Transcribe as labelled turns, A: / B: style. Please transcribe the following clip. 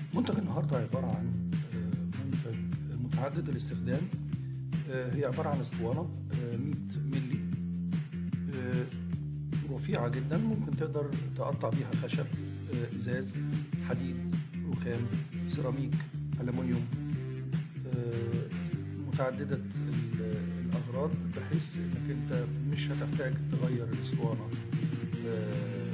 A: منتج النهارده عبارة عن آه، منتج متعدد الاستخدام آه، هي عبارة عن اسطوانة آه، 100 ملي آه، رفيعة جدا ممكن تقدر تقطع بيها خشب آه، ازاز حديد رخام سيراميك ألمونيوم آه، متعددة ال- الأغراض بحيث إنك أنت مش هتحتاج تغير الأسطوانة آه،